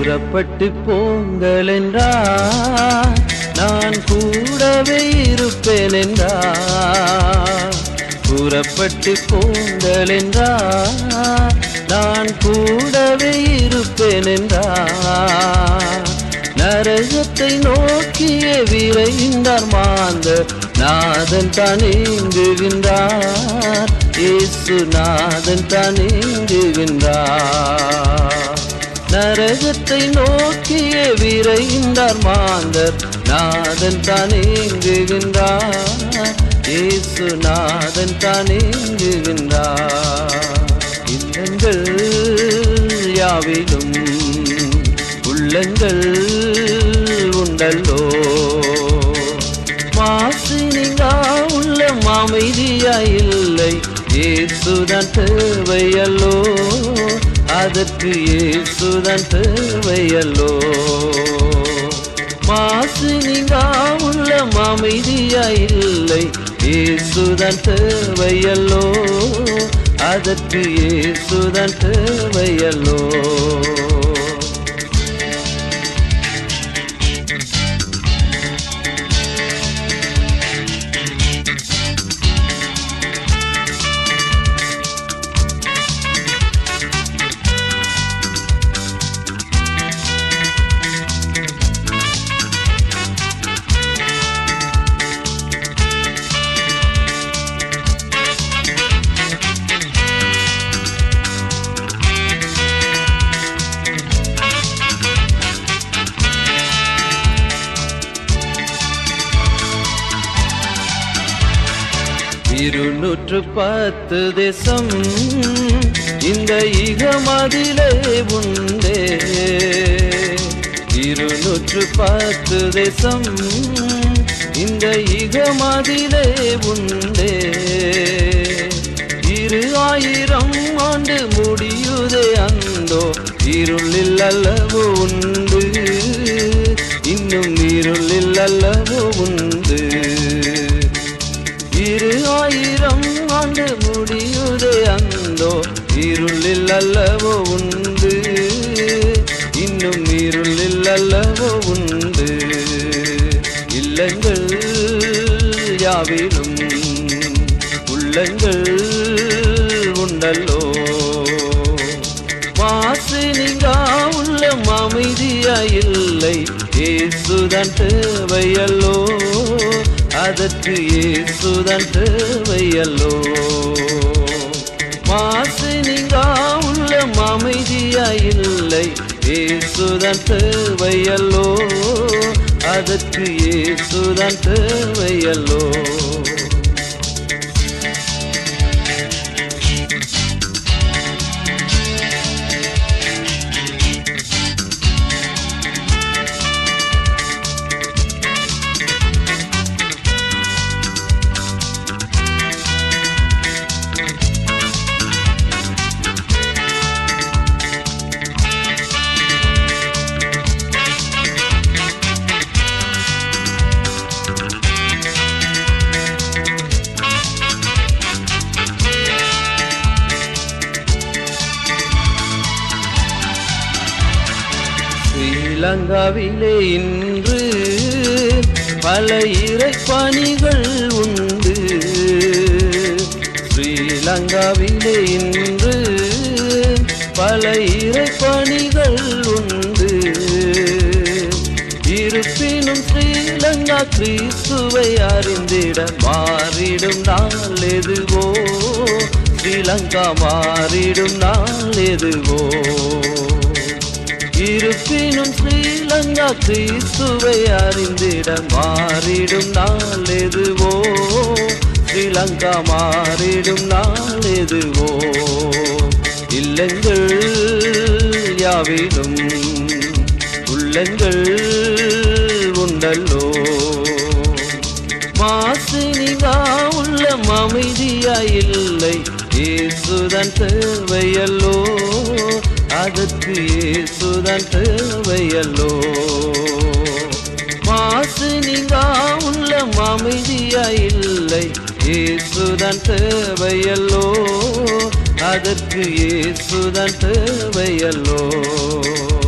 புறப்பட்டு போங்கள் என்றார் நான் கூடவே இருப்பேன் என்றார் புறப்பட்டு போங்கள் என்றார் நான் கூடவே இருப்பேன் என்றார் நரகத்தை நோக்கிய விரைந்தார் மாந்தர் நாதன் தான் இங்குகின்றார் இயேசு நாதன் தான் இங்குகின்றார் நரகத்தை நோக்கிய விரைந்தார் மாந்தர் நாதன் தான் இங்குகின்றார் இயேசு நாதன் தான் இங்குகின்றார் இல்லங்கள் யாவிலும் உள்ளங்கள் உண்டல்லோ மாசினிங்கா உள்ள அமைதியா இல்லை ஏசுதான் தேவையல்லோ அதற்கு ஏசுதான் தேவையல்லோ மாசினிங்கா உள்ள அமைதியா இல்லை ஏசுதான் தேவையல்லோ அதற்கு ஏசுதான் தேவையல்லோ இருநூற்று பத்து தேசம் இந்த இகமதிலே உண்டே இருநூற்று பத்து தேசம் இந்த இகமதிலே உண்டே இரு ஆயிரம் ஆண்டு முடியுதே அந்தோ இருளில் அல்லவோ உண்டு இன்னும் இருளில் அல்லவோ உண்டு இரு ஆயிரம் ஆண்டு முடியுதே அந்தோ இருளில் அல்லவோ உண்டு இன்னும் இருளில் அல்லவோ உண்டு இல்லங்கள் யாவிலும் உள்ளங்கள் உண்டல்லோ மாசினிங்கா உள்ள அமைதியா இல்லை ஏசுதான் தேவையல்லோ அதற்கு ஏசுதான் தேவையல்லோ மாசினிங்கா உள்ள அமைதியா இல்லை ஏசுதான் தேவையல்லோ அதற்கு ஏசுதான் தேவையல்லோ ஸ்ரீலங்காவிலே இன்று பல இறைப்பணிகள் உண்டு ஸ்ரீலங்காவிலே இன்று பல இறைப்பணிகள் உண்டு இருப்பினும் ஸ்ரீலங்கா கிறிஸ்துவை அறிந்திட மாறிடும் நாள் எதுவோ ஸ்ரீலங்கா மாறிடும் நாள் எதுவோ இருப்பினும் ஸ்ரீலங்கா கிறிஸ்துவை அறிந்திட மாறிடும் நாள் எதுவோ ஸ்ரீலங்கா மாறிடும் நாள் எதுவோ இல்லங்கள் யாவிலும் உள்ளங்கள் உண்டல்லோ மாசினிகா உள்ள அமைதியா இல்லை ஏசுதான் தேவையல்லோ அதற்கு ஏசுதான் தேவையல்லோ மாசினிகா உள்ள அமைதியா இல்லை ஏசுதான் தேவையல்லோ அதற்கு ஏசுதான் தேவையல்லோ